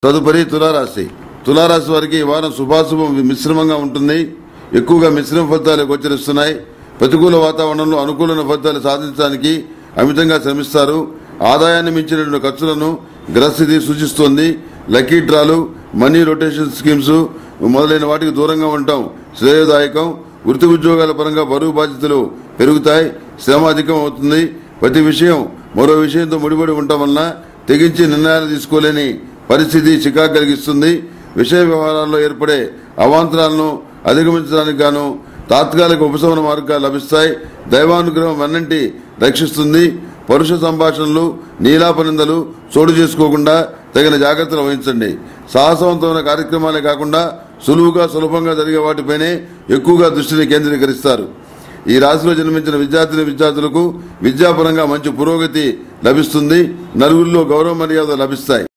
తదుపరి తులారాశి తులారాశి వారికి ఈ వారం శుభాశుభం మిశ్రమంగా ఉంటుంది ఎక్కువగా మిశ్రమ ఫలితాలు గోచరిస్తున్నాయి ప్రతికూల వాతావరణంలో అనుకూలమైన ఫలితాలు సాధించడానికి అమితంగా శ్రమిస్తారు ఆదాయాన్ని మించిన ఖర్చులను గ్రస్థితి సూచిస్తోంది లక్కీ డ్రాలు మనీ రొటేషన్ స్కీమ్స్ మొదలైన వాటికి దూరంగా ఉండటం శ్రేయోదాయకం వృత్తి ఉద్యోగాల పరంగా బరువు బాధ్యతలు పెరుగుతాయి శ్రమ అధికం అవుతుంది ప్రతి విషయం మరో విషయంతో ముడిపడి ఉండటం వలన తెగించి నిర్ణయాలు తీసుకోలేని పరిస్థితి చికాకు కలిగిస్తుంది విషయ వ్యవహారాల్లో ఏర్పడే అవాంతరాలను అధిగమించడానికి గాను తాత్కాలిక ఉపశమన మార్గాలు లభిస్తాయి దైవానుగ్రహం అన్నింటి రక్షిస్తుంది పరుష సంభాషణలు నీలాపనిందలు చోటు చేసుకోకుండా తగిన జాగ్రత్తలు వహించండి సాహసవంతమైన కార్యక్రమాలే కాకుండా సులువుగా సులభంగా జరిగే వాటిపైనే ఎక్కువగా దృష్టిని కేంద్రీకరిస్తారు ఈ రాశిలో జన్మించిన విద్యార్థిని విద్యార్థులకు విద్యాపరంగా మంచి పురోగతి లభిస్తుంది నలుగురిలో గౌరవ మర్యాద లభిస్తాయి